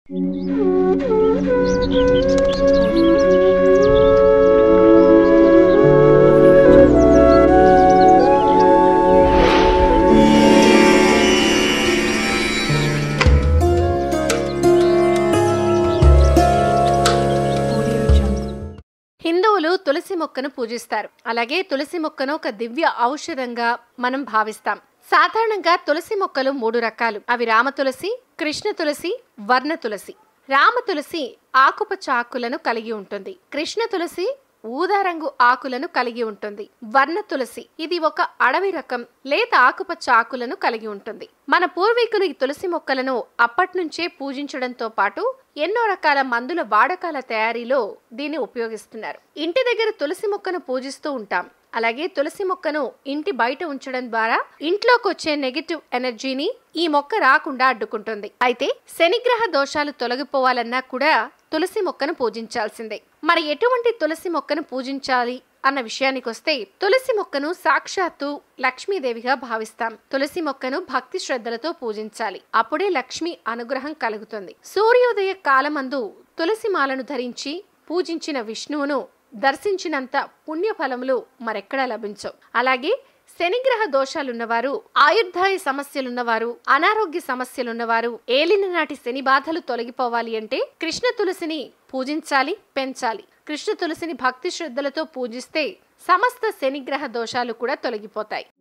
హిందువులు తులసి మొక్కను పూజిస్తారు అలాగే తులసి మొక్కను ఒక దివ్య ఔషధంగా మనం భావిస్తాం సాధారణంగా తులసి మొక్కలు మూడు రకాలు అవి రామ తులసి కృష్ణ తులసి వర్ణ తులసి రామ తులసి ఆకుపచ్చ ఆకులను కలిగి ఉంటుంది కృష్ణ తులసి ఊదా రంగు ఆకులను కలిగి ఉంటుంది వర్ణ తులసి ఇది ఒక అడవి రకం లేత ఆకుపచ్చ ఆకులను కలిగి ఉంటుంది మన పూర్వీకులు ఈ తులసి మొక్కలను అప్పట్నుంచే పూజించడంతో పాటు ఎన్నో రకాల మందుల వాడకాల తయారీలో దీన్ని ఉపయోగిస్తున్నారు ఇంటి దగ్గర తులసి మొక్కను పూజిస్తూ ఉంటాం అలాగే తులసి మొక్కను ఇంటి బయట ఉంచడం ద్వారా ఇంట్లోకి వచ్చే నెగిటివ్ ఎనర్జీని ఈ మొక్క రాకుండా అడ్డుకుంటుంది అయితే శనిగ్రహ దోషాలు తొలగిపోవాలన్నా కూడా తులసి మొక్కను పూజించాల్సిందే మరి ఎటువంటి తులసి మొక్కను పూజించాలి అన్న విషయానికి వస్తే తులసి మొక్కను సాక్షాత్తు లక్ష్మీదేవిగా భావిస్తాం తులసి మొక్కను భక్తి శ్రద్ధలతో పూజించాలి అప్పుడే లక్ష్మి అనుగ్రహం కలుగుతుంది సూర్యోదయ కాలమందు తులసి మాలను ధరించి పూజించిన విష్ణువును దర్శించినంత పుణ్యఫలములు మరెక్కడా లభించవు అలాగే శనిగ్రహ దోషాలున్నవారు ఆయుర్దాయ సమస్యలున్నవారు అనారోగ్య సమస్యలున్నవారు ఏలిన నాటి శని బాధలు తొలగిపోవాలి అంటే కృష్ణ తులసిని పూజించాలి పెంచాలి కృష్ణ తులసిని భక్తి శ్రద్ధలతో పూజిస్తే సమస్త శనిగ్రహ దోషాలు కూడా తొలగిపోతాయి